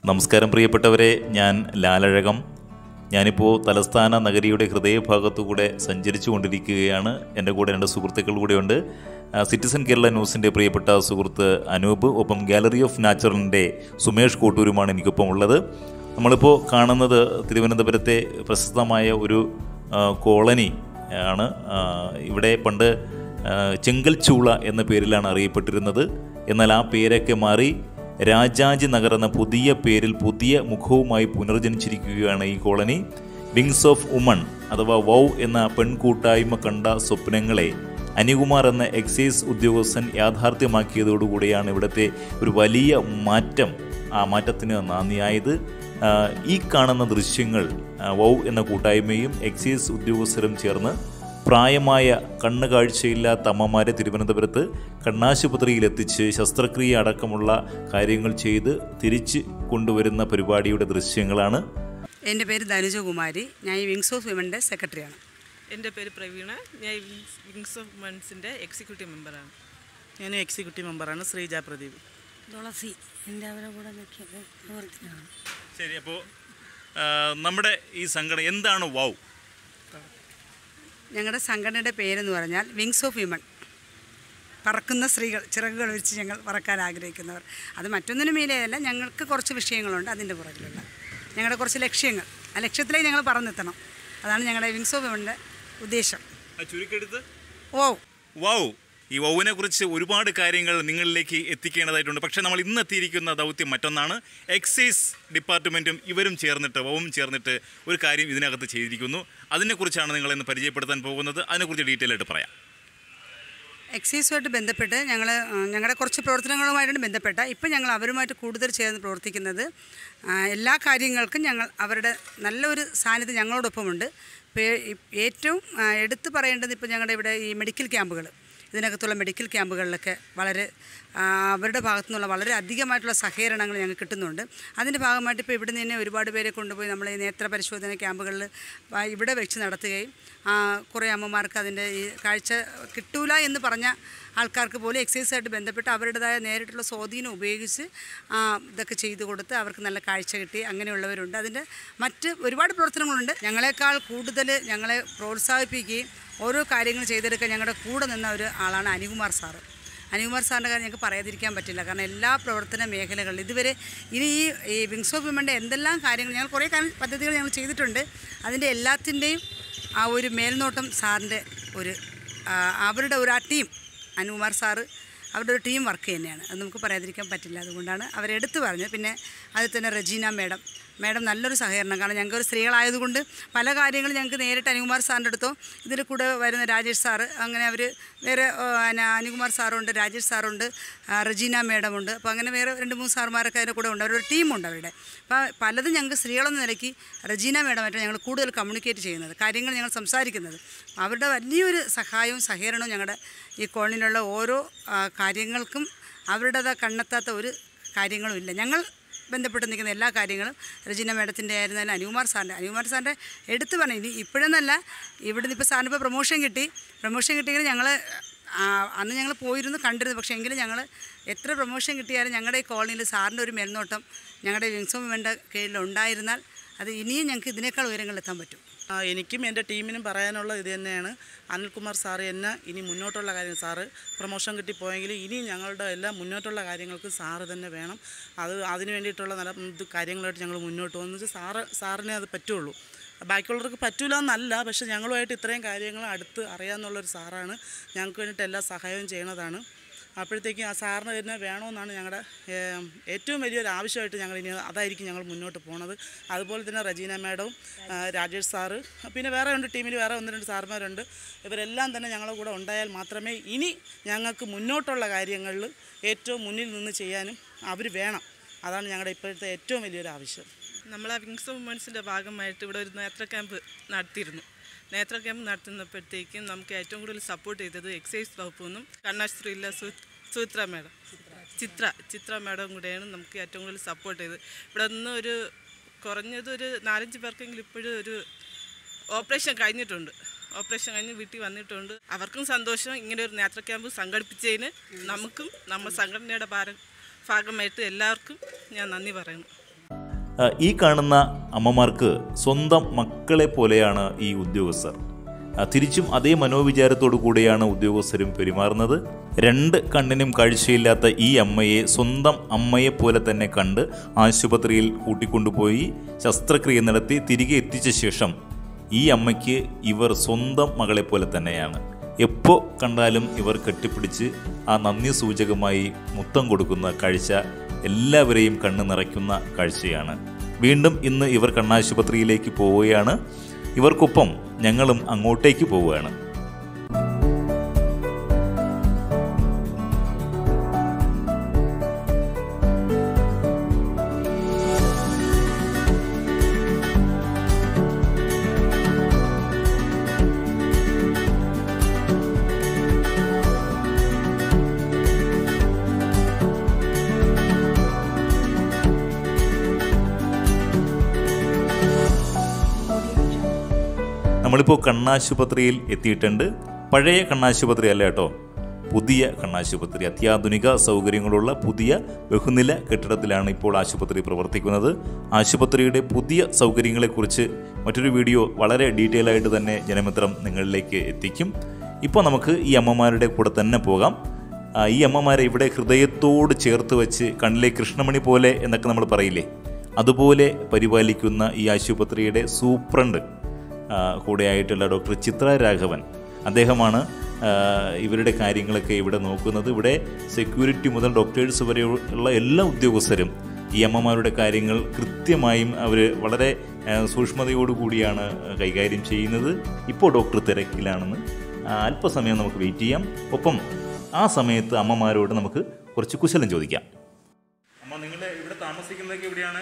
നമസ്കാരം പ്രിയപ്പെട്ടവരെ ഞാൻ ലാലഴകം ഞാനിപ്പോൾ തലസ്ഥാന നഗരിയുടെ ഹൃദയഭാഗത്തുകൂടെ സഞ്ചരിച്ചു കൊണ്ടിരിക്കുകയാണ് എൻ്റെ കൂടെ രണ്ട് സുഹൃത്തുക്കൾ കൂടെയുണ്ട് ആ, സിറ്റിസൺ കേരള ന്യൂസിൻ്റെ പ്രിയപ്പെട്ട സുഹൃത്ത് അനൂപ് ഒപ്പം ഗാലറി ഓഫ് നാച്ചുറലിൻ്റെ സുമേഷ് കോട്ടൂരുമാണ് എനിക്കൊപ്പം ഉള്ളത് നമ്മളിപ്പോൾ കാണുന്നത് തിരുവനന്തപുരത്തെ പ്രശസ്തമായ ഒരു ആ, കോളനി ആണ് ആ, ഇവിടെ പണ്ട് ആ, ചെങ്കൽ ചൂള എന്ന പേരിലാണ് അറിയപ്പെട്ടിരുന്നത് എന്നാൽ ആ പേരൊക്കെ മാറി രാജാജി നഗർ എന്ന പുതിയ പേരിൽ പുതിയ മുഖവുമായി പുനർജനിച്ചിരിക്കുകയാണ് ഈ കോളനി വിങ്സ് ഓഫ് ഉമൺ അഥവാ വൗ എന്ന പെൺകൂട്ടായ്മ കണ്ട സ്വപ്നങ്ങളെ അനികുമാർ എന്ന എക്സൈസ് ഉദ്യോഗസ്ഥൻ യാഥാർത്ഥ്യമാക്കിയതോടുകൂടിയാണ് ഇവിടുത്തെ ഒരു വലിയ മാറ്റം ആ മാറ്റത്തിന് നാന്ദിയായത് ആ, ഈ കാണുന്ന ദൃശ്യങ്ങൾ ആ, വൗ എന്ന കൂട്ടായ്മയും എക്സൈസ് ഉദ്യോഗസ്ഥരും ചേർന്ന് പ്രായമായ കണ്ണ് കാഴ്ചയില്ലാത്ത അമ്മമാരെ തിരുവനന്തപുരത്ത് കണ്ണാശുപത്രിയിൽ എത്തിച്ച് ശസ്ത്രക്രിയ അടക്കമുള്ള കാര്യങ്ങൾ ചെയ്ത് തിരിച്ച് കൊണ്ടുവരുന്ന പരിപാടിയുടെ ദൃശ്യങ്ങളാണ് എൻ്റെ പേര് ധനുജകുമാരി ഞാൻ ഈ വിങ്സ് ഓഫ് വിമൻ്റെ സെക്രട്ടറിയാണ് എൻ്റെ പേര് പ്രവീണ ഞാൻ വിങ്സ് വിങ്സ് ഓഫ് മൺസിൻ്റെ എക്സിക്യൂട്ടീവ് മെമ്പറാണ് ഞാൻ എക്സിക്യൂട്ടീവ് മെമ്പറാണ് ശ്രീജ പ്രദീപ് തുളസി എൻ്റെ അവരെ കൂടെ നിൽക്കുന്നത് പ്രവർത്തനമാണ് ശരി അപ്പോൾ നമ്മുടെ ഈ സംഘടന എന്താണ് വൗ ഞങ്ങളുടെ സംഘടനയുടെ പേരെന്ന് പറഞ്ഞാൽ വിങ്സ് ഓഫ് വിമൺ പറക്കുന്ന സ്ത്രീകൾ ചിറകുകൾ വെച്ച് ഞങ്ങൾ പറക്കാൻ ആഗ്രഹിക്കുന്നവർ അത് മറ്റൊന്നിനും മേലെയല്ല ഞങ്ങൾക്ക് കുറച്ച് വിഷയങ്ങളുണ്ട് അതിൻ്റെ പുറകിലുള്ള ഞങ്ങളുടെ കുറച്ച് ലക്ഷ്യങ്ങൾ ആ ലക്ഷ്യത്തിലേക്ക് ഞങ്ങൾ പറന്നെത്തണം അതാണ് ഞങ്ങളുടെ വിങ്സ് ഓഫ് വിമണിൻ്റെ ഉദ്ദേശം ചുരുക്കെടുത്ത് ഓ വൗ ഈ വൗവിനെ കുറിച്ച് ഒരുപാട് കാര്യങ്ങൾ നിങ്ങളിലേക്ക് എത്തിക്കേണ്ടതായിട്ടുണ്ട് പക്ഷേ നമ്മൾ ഇന്ന് എത്തിയിരിക്കുന്ന ദൗത്യം മറ്റൊന്നാണ് എക്സൈസ് ഡിപ്പാർട്ട്മെൻറ്റും ഇവരും ചേർന്നിട്ട് വൗവും ചേർന്നിട്ട് ഒരു കാര്യം ഇതിനകത്ത് ചെയ്തിരിക്കുന്നു അതിനെക്കുറിച്ചാണ് നിങ്ങളെന്ന് പരിചയപ്പെടുത്താൻ പോകുന്നത് അതിനെക്കുറിച്ച് ഡീറ്റെയിൽ ആയിട്ട് പറയാം എക്സൈസുമായിട്ട് ബന്ധപ്പെട്ട് ഞങ്ങൾ ഞങ്ങളുടെ കുറച്ച് പ്രവർത്തനങ്ങളുമായിട്ടാണ് ബന്ധപ്പെട്ട ഇപ്പം ഞങ്ങൾ അവരുമായിട്ട് കൂടുതൽ ചേർന്ന് പ്രവർത്തിക്കുന്നത് ആ, എല്ലാ കാര്യങ്ങൾക്കും ഞങ്ങൾ അവരുടെ നല്ലൊരു സാന്നിധ്യം ഞങ്ങളോടൊപ്പമുണ്ട് ഇപ്പോൾ ഏറ്റവും ആ, എടുത്തു പറയേണ്ടത് ഇപ്പോൾ ഞങ്ങളുടെ ഇവിടെ ഈ മെഡിക്കൽ ക്യാമ്പുകൾ ഇതിനകത്തുള്ള മെഡിക്കൽ ക്യാമ്പുകളിലൊക്കെ വളരെ ആ, അവരുടെ ഭാഗത്തു നിന്നുള്ള വളരെ അധികമായിട്ടുള്ള സഹകരണങ്ങൾ ഞങ്ങൾക്ക് കിട്ടുന്നുണ്ട് അതിൻ്റെ ഭാഗമായിട്ട് ഇപ്പോൾ ഇവിടെ നിന്ന് തന്നെ ഒരുപാട് പേരെ കൊണ്ടുപോയി നമ്മൾ ഈ നേത്ര പരിശോധന ക്യാമ്പുകളിൽ ആ, ഇവിടെ വെച്ച് നടത്തുകയും ആ, കുറേ അമ്മമാർക്ക് അതിൻ്റെ ഈ കാഴ്ച കിട്ടൂല എന്ന് പറഞ്ഞ ആൾക്കാർക്ക് പോലും എക്സസൈസായിട്ട് ബന്ധപ്പെട്ട് അവരുടേതായ നേരിട്ടുള്ള സ്വാധീനം ഉപയോഗിച്ച് ആ, ഇതൊക്കെ ചെയ്തു കൊടുത്ത് അവർക്ക് നല്ല കാഴ്ച കിട്ടി അങ്ങനെയുള്ളവരുണ്ട് അതിൻ്റെ മറ്റ് ഒരുപാട് പ്രവർത്തനങ്ങളുണ്ട് ഞങ്ങളെക്കാൾ കൂടുതൽ ഞങ്ങളെ പ്രോത്സാഹിപ്പിക്കുകയും ഓരോ കാര്യങ്ങൾ ചെയ്തെടുക്കാൻ ഞങ്ങളുടെ കൂടെ നിന്ന ഒരു ആളാണ് അനികുമാർ സാറ് അനികുമാർ സാറിൻ്റെ കാര്യം ഞങ്ങൾക്ക് പറയാതിരിക്കാൻ പറ്റില്ല കാരണം എല്ലാ പ്രവർത്തന മേഖലകളിലും ഇതുവരെ ഇനി ഈ ഈ വിങ്സ് ഓഫ് വിമൻ്റെ എന്തെല്ലാം കാര്യങ്ങൾ ഞങ്ങൾ കുറേ കാര്യം പദ്ധതികൾ ഞങ്ങൾ ചെയ്തിട്ടുണ്ട് അതിൻ്റെ എല്ലാത്തിൻ്റെയും ആ ഒരു മേൽനോട്ടം സാറിൻ്റെ ഒരു ആ, അവരുടെ ഒരു ആ ടീം അനുകുമാർ സാറ് അവരുടെ ഒരു ടീം വർക്ക് തന്നെയാണ് അത് നമുക്ക് പറയാതിരിക്കാൻ പറ്റില്ല അതുകൊണ്ടാണ് അവരെടുത്ത് പറഞ്ഞത് പിന്നെ അതിൽ തന്നെ റജീന മേഡം മേഡം നല്ലൊരു സഹകരണം കാരണം ഞങ്ങൾക്ക് ഒരു സ്ത്രീകളായതുകൊണ്ട് പല കാര്യങ്ങളും ഞങ്ങൾക്ക് നേരിട്ട് അനുകുമാർ സാറിൻ്റെ അടുത്തോ ഇതിൽ കൂടെ വരുന്ന രാജേഷ് സാറ് അങ്ങനെ അവർ വേറെ ആ, പിന്നെ അനുകുമാർ സാറുണ്ട് രാജേഷ് സാറുണ്ട് ആ, റജീന മേഡം ഉണ്ട് അപ്പോൾ അങ്ങനെ വേറെ രണ്ട് മൂന്ന് സാറുമാരൊക്കെ അതിൻ്റെ കൂടെ ഉണ്ട് അവരൊരു ടീമുണ്ട് അവരുടെ അപ്പോൾ പലതും ഞങ്ങൾക്ക് സ്ത്രീകളെന്ന നിലയ്ക്ക് റജീന മേഡമായിട്ട് ഞങ്ങൾ കൂടുതൽ കമ്മ്യൂണിക്കേറ്റ് ചെയ്യുന്നത് കാര്യങ്ങൾ ഞങ്ങൾ സംസാരിക്കുന്നത് അവരുടെ വലിയൊരു സഹായവും സഹകരണവും ഞങ്ങളുടെ ഈ കോളനിയിലുള്ള ഓരോ ആ, കാര്യങ്ങൾക്കും അവരുടേത് കണ്ണെത്താത്ത ഒരു കാര്യങ്ങളും ഇല്ല ഞങ്ങൾ ബന്ധപ്പെട്ട് നിൽക്കുന്ന എല്ലാ കാര്യങ്ങളും രചന മേഡത്തിൻ്റെ ആയിരുന്നാലും അനുകുമാർ സാറിൻ്റെ അനുകുമാർ സാറിൻ്റെ എടുത്തു പറഞ്ഞു ഇനി ഇപ്പോഴെന്നല്ല ഇവിടുന്ന് ഇപ്പോൾ സാറിന് ഇപ്പോൾ പ്രൊമോഷൻ കിട്ടി പ്രൊമോഷൻ കിട്ടിയെങ്കിൽ ഞങ്ങൾ അന്ന് ഞങ്ങൾ പോയിരുന്നു കണ്ടിരുന്നു പക്ഷേ എങ്കിലും ഞങ്ങൾ എത്ര പ്രൊമോഷൻ കിട്ടിയാലും ഞങ്ങളുടെ ഈ കോളനിയിൽ സാറിൻ്റെ ഒരു മേൽനോട്ടം ഞങ്ങളുടെ വിങ്സോം വേണ്ട കീഴിൽ ഉണ്ടായിരുന്നാൽ അത് ഇനിയും ഞങ്ങൾക്ക് ഇതിനേക്കാൾ ഉയരങ്ങളിൽ എത്താൻ പറ്റും ആ, എനിക്കും എൻ്റെ ടീമിനും പറയാനുള്ള ഇത് തന്നെയാണ് അനിൽകുമാർ സാറ് എന്നെ ഇനി മുന്നോട്ടുള്ള കാര്യം സാറ് പ്രൊമോഷൻ കിട്ടിപ്പോയെങ്കിൽ ഇനി ഞങ്ങളുടെ എല്ലാ മുന്നോട്ടുള്ള കാര്യങ്ങൾക്ക് സാറ് തന്നെ വേണം അത് അതിന് വേണ്ടിയിട്ടുള്ള നല്ല ഇത് കാര്യങ്ങളായിട്ട് ഞങ്ങൾ മുന്നോട്ട് പോകുന്നത് വെച്ചാൽ സാറ് സാറിനെ അത് പറ്റുള്ളൂ ബാക്കിയുള്ളവർക്ക് പറ്റൂല എന്നല്ല പക്ഷെ ഞങ്ങളുമായിട്ട് ഇത്രയും കാര്യങ്ങൾ അടുത്ത് അറിയാമെന്നുള്ളൊരു സാറാണ് ഞങ്ങൾക്ക് വേണ്ടിയിട്ട് എല്ലാ സഹായവും ചെയ്യണതാണ് അപ്പോഴത്തേക്കും ആ സാറിന് തന്നെ വേണമെന്നാണ് ഞങ്ങളുടെ ഏം, ഏറ്റവും വലിയൊരു ആവശ്യമായിട്ട് ഞങ്ങൾ ഇനി അതായിരിക്കും ഞങ്ങൾ മുന്നോട്ട് പോണത് അതുപോലെ തന്നെ റജീന മാഡവും ആ, രാജേഷ് സാറ് പിന്നെ വേറെ ഉണ്ട് ടീമിൽ വേറെ ഒന്ന് രണ്ട് സാറുമാരുണ്ട് ഇവരെല്ലാം തന്നെ ഞങ്ങളുടെ കൂടെ ഉണ്ടായാൽ മാത്രമേ ഇനി ഞങ്ങൾക്ക് മുന്നോട്ടുള്ള കാര്യങ്ങളിൽ ഏറ്റവും മുന്നിൽ നിന്ന് ചെയ്യാനും അവർ വേണം അതാണ് ഞങ്ങളുടെ ഇപ്പോഴത്തെ ഏറ്റവും വലിയൊരു ആവശ്യം നമ്മൾ ആ വിങ്സ് ഓഫ് വുമൻസിൻ്റെ ഭാഗമായിട്ട് ഇവിടെ ഒരു നേത്ര ക്യാമ്പ് നടത്തിയിരുന്നു നേത്ര ക്യാമ്പ് നടത്തുന്നപ്പോഴത്തേക്കും നമുക്ക് ഏറ്റവും കൂടുതൽ സപ്പോർട്ട് ചെയ്തത് എക്സൈസ് വകുപ്പിൽ നിന്നും കണ്ണാശുപത്രിയില്ല സു സുചിത്ര മേഡം ചിത്ര ചിത്ര മേഡം കൂടെയാണ് നമുക്ക് ഏറ്റവും കൂടുതൽ സപ്പോർട്ട് ചെയ്തത് ഇവിടെ നിന്ന് ഒരു കുറഞ്ഞത് ഒരു നാലഞ്ച് പേർക്കെങ്കിലും ഇപ്പോഴും ഒരു ഓപ്പറേഷൻ കഴിഞ്ഞിട്ടുണ്ട് ഓപ്പറേഷൻ കഴിഞ്ഞ് വീട്ടിൽ വന്നിട്ടുണ്ട് അവർക്കും സന്തോഷം ഇങ്ങനെ ഒരു നേത്ര ക്യാമ്പ് സംഘടിപ്പിച്ചതിന് നമുക്കും നമ്മുടെ സംഘടനയുടെ ഭാര ഭാഗമായിട്ട് എല്ലാവർക്കും ഞാൻ നന്ദി പറയുന്നു ആ, ഈ കാണുന്ന അമ്മമാർക്ക് സ്വന്തം മക്കളെ പോലെയാണ് ഈ ഉദ്യോഗസ്ഥർ ആ, തിരിച്ചും അതേ മനോവിചാരത്തോടു കൂടിയാണ് ഉദ്യോഗസ്ഥരും പെരുമാറുന്നത് രണ്ട് കണ്ണിനും കാഴ്ചയില്ലാത്ത ഈ അമ്മയെ സ്വന്തം അമ്മയെ പോലെ തന്നെ കണ്ട് ആശുപത്രിയിൽ കൂട്ടിക്കൊണ്ടുപോയി ശസ്ത്രക്രിയ നടത്തി തിരികെ എത്തിച്ച ശേഷം ഈ അമ്മയ്ക്ക് ഇവർ സ്വന്തം മകളെ പോലെ തന്നെയാണ് എപ്പോൾ കണ്ടാലും ഇവർ കെട്ടിപ്പിടിച്ച് ആ നന്ദി സൂചകമായി മുത്തം കൊടുക്കുന്ന കാഴ്ച എല്ലാവരെയും കണ്ണ് നിറയ്ക്കുന്ന കാഴ്ചയാണ് വീണ്ടും ഇന്ന് ഇവർ കണ്ണാശുപത്രിയിലേക്ക് പോവുകയാണ് ഇവർക്കൊപ്പം ഞങ്ങളും അങ്ങോട്ടേക്ക് പോവുകയാണ് നമ്മളിപ്പോൾ കണ്ണാശുപത്രിയിൽ എത്തിയിട്ടുണ്ട് പഴയ കണ്ണാശുപത്രി അല്ല കേട്ടോ പുതിയ കണ്ണാശുപത്രി അത്യാധുനിക സൗകര്യങ്ങളുള്ള പുതിയ ബഹുനില കെട്ടിടത്തിലാണ് ഇപ്പോൾ ആശുപത്രി പ്രവർത്തിക്കുന്നത് ആശുപത്രിയുടെ പുതിയ സൗകര്യങ്ങളെക്കുറിച്ച് മറ്റൊരു വീഡിയോ വളരെ ഡീറ്റെയിൽ ആയിട്ട് തന്നെ ജനമിത്രം നിങ്ങളിലേക്ക് എത്തിക്കും ഇപ്പോൾ നമുക്ക് ഈ അമ്മമാരുടെ കൂടെ തന്നെ പോകാം ആ, ഈ അമ്മമാരെ ഇവിടെ ഹൃദയത്തോട് ചേർത്ത് വെച്ച് കണ്ണിലെ കൃഷ്ണമണി പോലെ എന്നൊക്കെ നമ്മൾ പറയില്ലേ അതുപോലെ പരിപാലിക്കുന്ന ഈ ആശുപത്രിയുടെ സൂപ്രണ്ട് ആ, കൂടെയായിട്ടുള്ള ഡോക്ടർ ചിത്ര രാഘവൻ അദ്ദേഹമാണ് ആ, ഇവരുടെ കാര്യങ്ങളൊക്കെ ഇവിടെ നോക്കുന്നത് ഇവിടെ സെക്യൂരിറ്റി മുതൽ ഡോക്ടേഴ്സ് വരെ ഉള്ള എല്ലാ ഉദ്യോഗസ്ഥരും ഈ അമ്മമാരുടെ കാര്യങ്ങൾ കൃത്യമായും അവർ വളരെ ആ, സൂക്ഷ്മതയോടുകൂടിയാണ് കൈകാര്യം ചെയ്യുന്നത് ഇപ്പോൾ ഡോക്ടർ തിരക്കിലാണെന്ന് ആ, അല്പസമയം നമുക്ക് വെയിറ്റ് ചെയ്യാം ഒപ്പം ആ സമയത്ത് അമ്മമാരോട് നമുക്ക് കുറച്ച് കുശലം ചോദിക്കാം അമ്മ നിങ്ങൾ ഇവിടെ താമസിക്കുന്നതൊക്കെ എവിടെയാണ്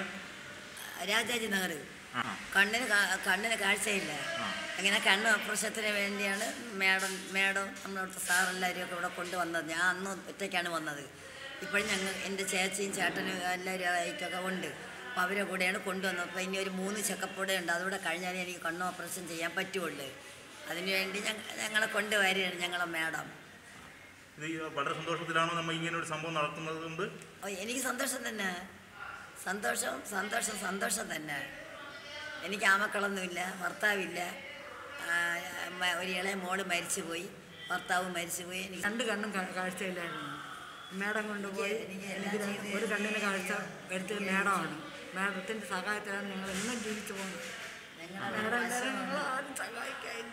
രാജാജി നഗർ കണ്ണിന് കാ- കണ്ണിന് കാഴ്ചയില്ല അങ്ങനെ കണ്ണ് ഓപ്പറേഷത്തിന് വേണ്ടിയാണ് മേഡം മേഡം നമ്മളവിടുത്തെ സാറെല്ലാവരും ഒക്കെ ഇവിടെ കൊണ്ടുവന്നത് ഞാൻ അന്ന് ഒറ്റയ്ക്കാണ് വന്നത് ഇപ്പോഴും ഞങ്ങൾ എൻ്റെ ചേച്ചിയും ചേട്ടനും എല്ലാവരും ആയിട്ടൊക്കെ ഉണ്ട് അപ്പോൾ അവരെ കൂടെയാണ് കൊണ്ടുവന്നത് അപ്പോൾ ഇനി ഒരു മൂന്ന് ചെക്കപ്പ് കൂടെ ഉണ്ട് അതുകൂടെ കഴിഞ്ഞാലേ എനിക്ക് കണ്ണ് ഓപ്പറേഷൻ ചെയ്യാൻ പറ്റുള്ളൂ അതിനുവേണ്ടി ഞങ്ങ ഞങ്ങളെ കൊണ്ടുവരികയാണ് ഞങ്ങളെ മേഡം ഇത് വളരെ സന്തോഷത്തിലാണോ നമ്മൾ ഇങ്ങനെ ഒരു സംഭവം നടത്തുന്നത് കൊണ്ട് ഓ എനിക്ക് സന്തോഷം തന്നെ സന്തോഷം സന്തോഷം സന്തോഷം തന്നെ എനിക്ക് ആമക്കളൊന്നുമില്ല ഭർത്താവില്ല ആ, മ- ഒരു ഇളയ മോള് മരിച്ചുപോയി ഭർത്താവ് മരിച്ചുപോയി എനിക്ക് രണ്ട് കണ്ണും കാ- കാഴ്ചയില്ലായിരുന്നു മേഡം കൊണ്ടുപോയി എനിക്ക് രണ്ട് ഒരു കണ്ണിന് കാഴ്ച എടുത്തത് മേഡമാണ് മേഡത്തിൻ്റെ സഹായത്തിലാണ് ഞങ്ങൾ എന്നും ജീവിച്ചു പോകുന്നത് മേഡം ഇല്ലാതെ ഞങ്ങൾ ആരും സഹായിക്കാനില്ല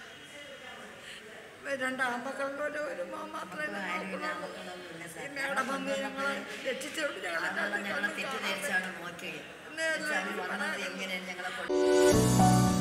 രണ്ട് ആമ്പക്കളുടെ ഒരു ഒരു മോൻ മാത്രമേ ഞങ്ങൾക്കുള്ളൂ. ഈ മേഡം വന്ന് ഞങ്ങളെ രക്ഷിച്ചുകൊണ്ട് അതാണ് ഞങ്ങളെ ഞങ്ങളെ തെറ്റിദ്ധരിച്ചാണ് നോക്കിയത് ഇന്ന് അവർ പറഞ്ഞത് എങ്ങനെയാണ് ഞങ്ങളെ കൊണ്ട്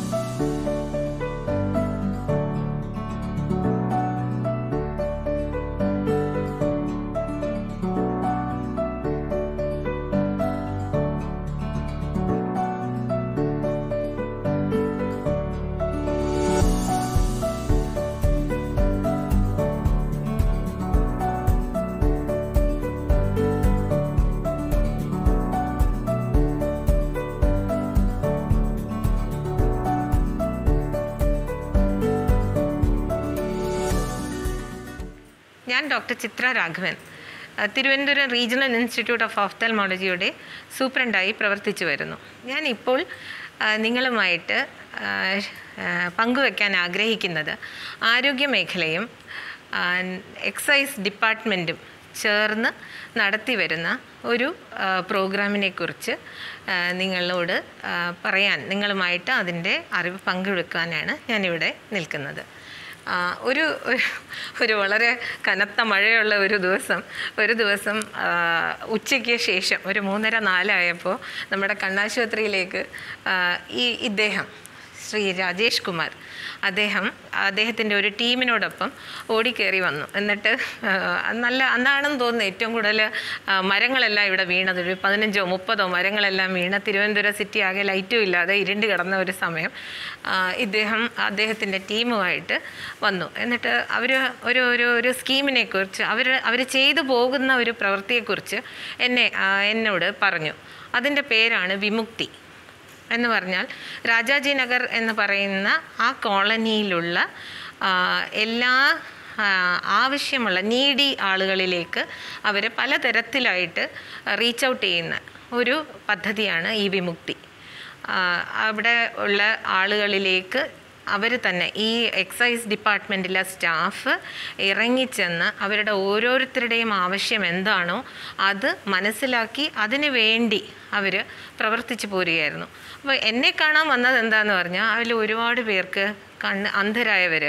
ഞാൻ doctor Chitra Raghavan uh Thiruvananthapuram regional institute of ഓഫ്തൽമോളജിയുടെ സൂപ്രണ്ടായി പ്രവർത്തിച്ചു വരുന്നു ഞാൻ ഇപ്പോൾ അഹ് നിങ്ങളുമായിട്ട് അഹ് അഹ് പങ്കുവെക്കാൻ ആഗ്രഹിക്കുന്നത് ആരോഗ്യ മേഖലയും അഹ് എക്സൈസ് ഡിപ്പാർട്ട്മെൻറ്റും ചേർന്ന് നടത്തി വരുന്ന ഒരു അഹ് പ്രോഗ്രാമിനെ കുറിച്ച് അഹ് നിങ്ങളോട് അഹ് പറയാൻ നിങ്ങളുമായിട്ട് അതിൻ്റെ അറിവ് പങ്കുവെക്കാനാണ് ഞാനിവിടെ നിൽക്കുന്നത് ആ, ഒരു ഒരു- ഒരു വളരെ കനത്ത മഴയുള്ള ഒരു ദിവസം ഒരു ദിവസം ആ, ഉച്ചയ്ക്ക് ശേഷം ഒരു മൂന്നര നാലായപ്പോൾ നമ്മുടെ കണ്ണാശുപത്രിയിലേക്ക് ആ, ഈ ഇദ്ദേഹം ശ്രീ രാജേഷ് കുമാർ അദ്ദേഹം അദ്ദേഹത്തിൻ്റെ ഒരു ടീമിനോടൊപ്പം ഓടിക്കേറി വന്നു എന്നിട്ട് ആ, നല്ല അന്നാണെന്ന് തോന്നുന്നു ഏറ്റവും കൂടുതൽ ആ, മരങ്ങളെല്ലാം ഇവിടെ വീണത് ഒരു പതിനഞ്ചോ മുപ്പതോ മരങ്ങളെല്ലാം വീണ തിരുവനന്തപുരം സിറ്റി ആകെ ലൈറ്റും ഇല്ലാതെ ഇരുണ്ട് കിടന്ന ഒരു സമയം ആ, ഇദ്ദേഹം അദ്ദേഹത്തിൻ്റെ ടീമുമായിട്ട് വന്നു എന്നിട്ട് അവർ ഒരു ഒരു ഒരു സ്കീമിനെ കുറിച്ച് അവർ അവർ ചെയ്തു പോകുന്ന ഒരു പ്രവൃത്തിയെക്കുറിച്ച് എന്നെ ആ, എന്നോട് പറഞ്ഞു അതിൻ്റെ പേരാണ് വിമുക്തി എന്ന് പറഞ്ഞാൽ രാജാജി നഗർ എന്ന് പറയുന്ന ആ കോളനിയിലുള്ള ആ, എല്ലാ ആ, ആവശ്യമുള്ള നീഡി ആളുകളിലേക്ക് അവർ പലതരത്തിലായിട്ട് റീച്ച് ഔട്ട് ചെയ്യുന്ന ഒരു പദ്ധതിയാണ് ഈ വിമുക്തി ആ, അവിടെ ഉള്ള ആളുകളിലേക്ക് അവർ തന്നെ ഈ എക്സൈസ് ഡിപ്പാർട്ട്മെൻറ്റിലെ സ്റ്റാഫ് ഇറങ്ങിച്ചെന്ന് അവരുടെ ഓരോരുത്തരുടെയും ആവശ്യം എന്താണോ അത് മനസ്സിലാക്കി അതിന് വേണ്ടി അവർ പ്രവർത്തിച്ചു പോരുകയായിരുന്നു അപ്പോൾ എന്നെ കാണാൻ വന്നത് എന്താന്ന് പറഞ്ഞാൽ അതിൽ ഒരുപാട് പേർക്ക് കണ്ണ് അന്ധരായവർ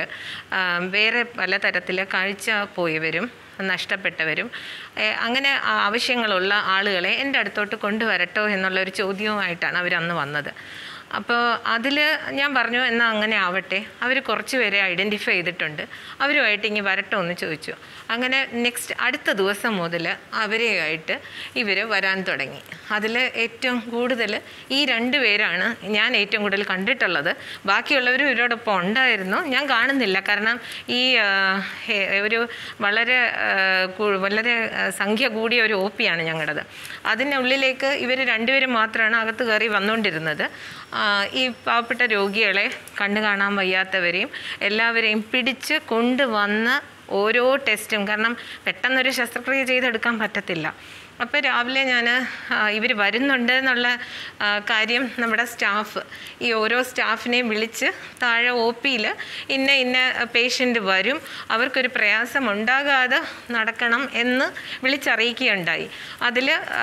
വേറെ പലതരത്തിൽ കാഴ്ച പോയവരും നഷ്ടപ്പെട്ടവരും ഏഹ് അങ്ങനെ ആവശ്യങ്ങളുള്ള ആളുകളെ എൻ്റെ അടുത്തോട്ട് കൊണ്ടുവരട്ടോ എന്നുള്ളൊരു ചോദ്യവുമായിട്ടാണ് അവരന്ന് വന്നത് അപ്പോൾ അതിൽ ഞാൻ പറഞ്ഞു എന്നാൽ അങ്ങനെ ആവട്ടെ അവർ കുറച്ച് പേരെ ഐഡൻറ്റിഫൈ ചെയ്തിട്ടുണ്ട് അവരുമായിട്ട് ഇനി വരട്ടോ എന്ന് ചോദിച്ചു അങ്ങനെ നെക്സ്റ്റ് അടുത്ത ദിവസം മുതൽ അവരെയായിട്ട് ഇവർ വരാൻ തുടങ്ങി അതിൽ ഏറ്റവും കൂടുതൽ ഈ രണ്ട് പേരാണ് ഞാൻ ഏറ്റവും കൂടുതൽ കണ്ടിട്ടുള്ളത് ബാക്കിയുള്ളവരും ഇവരോടൊപ്പം ഉണ്ടായിരുന്നു ഞാൻ കാണുന്നില്ല കാരണം ഈ ആ, ഹെ- ഒരു വളരെ ആ, കു- വളരെ ആ, സംഖ്യ കൂടിയ ഒരു ഒ പിയാണ് ഞങ്ങളുടേത് അതിനുള്ളിലേക്ക് ഇവർ രണ്ടുപേരും മാത്രമാണ് അകത്ത് കയറി വന്നുകൊണ്ടിരുന്നത് ആ, ഈ പാവപ്പെട്ട രോഗികളെ കണ്ണു കാണാൻ വയ്യാത്തവരെയും എല്ലാവരെയും പിടിച്ച് കൊണ്ടുവന്ന് ഓരോ ടെസ്റ്റും കാരണം പെട്ടെന്നൊരു ശസ്ത്രക്രിയ ചെയ്തെടുക്കാൻ പറ്റത്തില്ല അപ്പോൾ രാവിലെ ഞാൻ ഇവർ വരുന്നുണ്ട് എന്നുള്ള ആ, കാര്യം നമ്മുടെ സ്റ്റാഫ് ഈ ഓരോ സ്റ്റാഫിനെയും വിളിച്ച് താഴെ ഒ പിയിൽ ഇന്ന ഇന്ന പേഷ്യൻ്റ് വരും അവർക്കൊരു പ്രയാസം ഉണ്ടാകാതെ നടക്കണം എന്ന് വിളിച്ചറിയിക്കുകയുണ്ടായി അതിൽ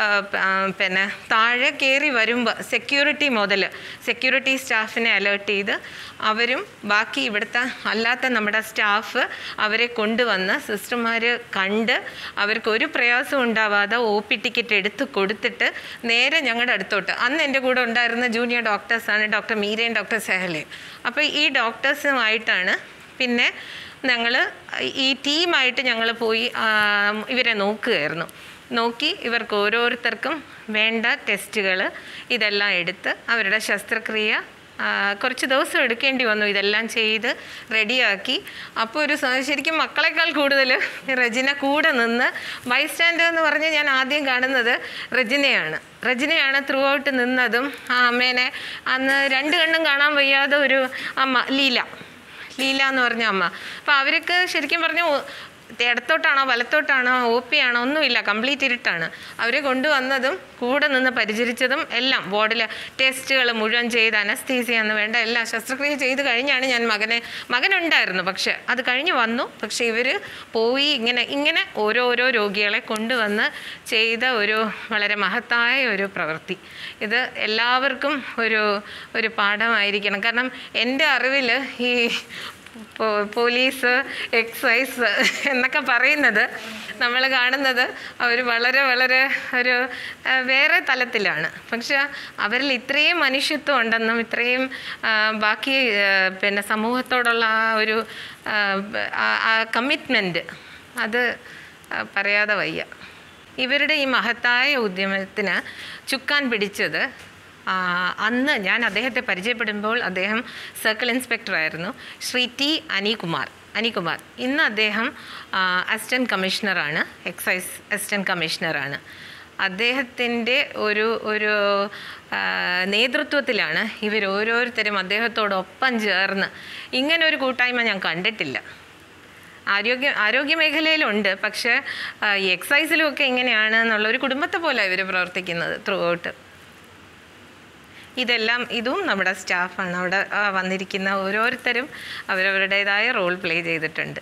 പിന്നെ താഴെ കയറി വരുമ്പോൾ സെക്യൂരിറ്റി മുതൽ സെക്യൂരിറ്റി സ്റ്റാഫിനെ അലേർട്ട് ചെയ്ത് അവരും ബാക്കി ഇവിടുത്തെ അല്ലാത്ത നമ്മുടെ സ്റ്റാഫ് അവരെ കൊണ്ടുവന്ന് സിസ്റ്റർമാർ കണ്ട് അവർക്ക് ഒരു പ്രയാസം ഉണ്ടാവാതെ ഒ പി ടിക്കറ്റ് എടുത്ത് കൊടുത്തിട്ട് നേരെ ഞങ്ങളുടെ അടുത്തോട്ട് അന്ന് എൻ്റെ കൂടെ ഉണ്ടായിരുന്ന ജൂനിയർ ഡോക്ടേഴ്സാണ് ഡോക്ടർ മീരയും ഡോക്ടർ സെഹലയും അപ്പോൾ ഈ ഡോക്ടേഴ്സുമായിട്ടാണ് പിന്നെ ഞങ്ങൾ ഈ ടീമായിട്ട് ഞങ്ങൾ പോയി ആ, ഇവരെ നോക്കുകയായിരുന്നു നോക്കി ഇവർക്ക് ഓരോരുത്തർക്കും വേണ്ട ടെസ്റ്റുകൾ ഇതെല്ലാം എടുത്ത് അവരുടെ ശസ്ത്രക്രിയ ആ, കുറച്ച് ദിവസം എടുക്കേണ്ടി വന്നു ഇതെല്ലാം ചെയ്ത് റെഡിയാക്കി അപ്പോൾ ഒരു സ- ശരിക്കും മക്കളെക്കാൾ കൂടുതൽ റെജിന കൂടെ നിന്ന് ബൈസ്റ്റാൻഡർ എന്ന് പറഞ്ഞ് ഞാൻ ആദ്യം കാണുന്നത് റെജിനയാണ് റെജിനയാണ് ത്രൂ ഔട്ട് നിന്നതും ആ അമ്മേനെ അന്ന് രണ്ട് കണ്ണും കാണാൻ വയ്യാതെ ഒരു അമ്മ ലീല ലീല എന്ന് പറഞ്ഞ അമ്മ അപ്പോൾ അവർക്ക് ശരിക്കും പറഞ്ഞു ഇടത്തോട്ടാണോ വലത്തോട്ടാണോ ഒ പി ആണോ ഒന്നുമില്ല കംപ്ലീറ്റ് ഇരുട്ടാണ് അവരെ കൊണ്ടുവന്നതും കൂടെ നിന്ന് പരിചരിച്ചതും എല്ലാം ബോർഡിൽ ടെസ്റ്റുകൾ മുഴുവൻ ചെയ്ത് അനസ്തീസിയ എന്ന് വേണ്ട എല്ലാം ശസ്ത്രക്രിയ ചെയ്ത് കഴിഞ്ഞാണ് ഞാൻ മകനെ മകനുണ്ടായിരുന്നു പക്ഷെ അത് കഴിഞ്ഞ് വന്നു പക്ഷെ ഇവർ പോയി ഇങ്ങനെ ഇങ്ങനെ ഓരോരോ രോഗികളെ കൊണ്ടുവന്ന് ചെയ്ത ഒരു വളരെ മഹത്തായ ഒരു പ്രവൃത്തി ഇത് എല്ലാവർക്കും ഒരു ഒരു പാഠമായിരിക്കണം കാരണം എൻ്റെ അറിവിൽ ഈ പോ- പോലീസ് എക്സൈസ് എന്നൊക്കെ പറയുന്നത് നമ്മൾ കാണുന്നത് അവർ വളരെ വളരെ ഒരു ആ, വേറെ തലത്തിലാണ് പക്ഷെ അവരിൽ ഇത്രയും മനുഷ്യത്വം ഉണ്ടെന്നും ഇത്രയും ആ, ബാക്കി ആ, പിന്നെ സമൂഹത്തോടുള്ള ആ ഒരു കമ്മിറ്റ്മെൻറ്റ് അത് ആ, പറയാതെ വയ്യ ഇവരുടെ ഈ മഹത്തായ ഉദ്യമത്തിന് ചുക്കാൻ പിടിച്ചത് ആ, അന്ന് ഞാൻ അദ്ദേഹത്തെ പരിചയപ്പെടുമ്പോൾ അദ്ദേഹം സർക്കിൾ ഇൻസ്പെക്ടറായിരുന്നു ശ്രീ ടി അനികുമാർ അനികുമാർ ഇന്ന് അദ്ദേഹം അസിസ്റ്റൻറ്റ് കമ്മീഷണറാണ് എക്സൈസ് അസിസ്റ്റൻറ്റ് കമ്മീഷണറാണ് അദ്ദേഹത്തിൻ്റെ ഒരു ഒരു ആ, നേതൃത്വത്തിലാണ് ഇവർ ഓരോരുത്തരും അദ്ദേഹത്തോടൊപ്പം ചേർന്ന് ഇങ്ങനെ ഒരു കൂട്ടായ്മ ഞാൻ കണ്ടിട്ടില്ല ആരോഗ്യ ആരോഗ്യ മേഖലയിലുണ്ട് പക്ഷേ ആ, ഈ എക്സൈസിലും ഒക്കെ ഇങ്ങനെയാണ് എന്നുള്ള ഒരു കുടുംബത്തെ പോലെ ഇവർ പ്രവർത്തിക്കുന്നത് ത്രൂ ഔട്ട് ഇതെല്ലാം ഇതും നമ്മുടെ സ്റ്റാഫാണ് അവിടെ ആ, വന്നിരിക്കുന്ന ഓരോരുത്തരും അവരവരുടേതായ റോൾ പ്ലേ ചെയ്തിട്ടുണ്ട്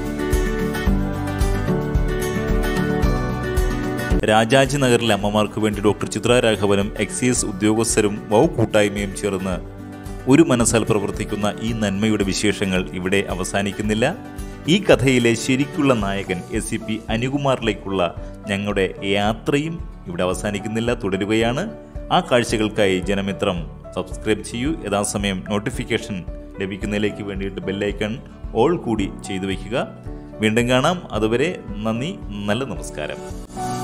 രാജാജി നഗറിലെ അമ്മമാർക്ക് വേണ്ടി ഡോക്ടർ ചിത്ര രാഘവനും എക്സൈസ് ഉദ്യോഗസ്ഥരും വൗ കൂട്ടായ്മയും ചേർന്ന് ഒരു മനസ്സാൽ പ്രവർത്തിക്കുന്ന ഈ നന്മയുടെ വിശേഷങ്ങൾ ഇവിടെ അവസാനിക്കുന്നില്ല ഈ കഥയിലെ ശരിക്കുള്ള നായകൻ എസ് സി പി അനുകുമാറിലേക്കുള്ള ഞങ്ങളുടെ യാത്രയും ഇവിടെ അവസാനിക്കുന്നില്ല തുടരുകയാണ് ആ കാഴ്ചകൾക്കായി ജനമിത്രം സബ്സ്ക്രൈബ് ചെയ്യൂ യഥാസമയം നോട്ടിഫിക്കേഷൻ ലഭിക്കുന്നതിലേക്ക് വേണ്ടിയിട്ട് ബെല്ലൈക്കൺ ഓൾ കൂടി ചെയ്തു വയ്ക്കുക വീണ്ടും കാണാം അതുവരെ നന്ദി നല്ല നമസ്കാരം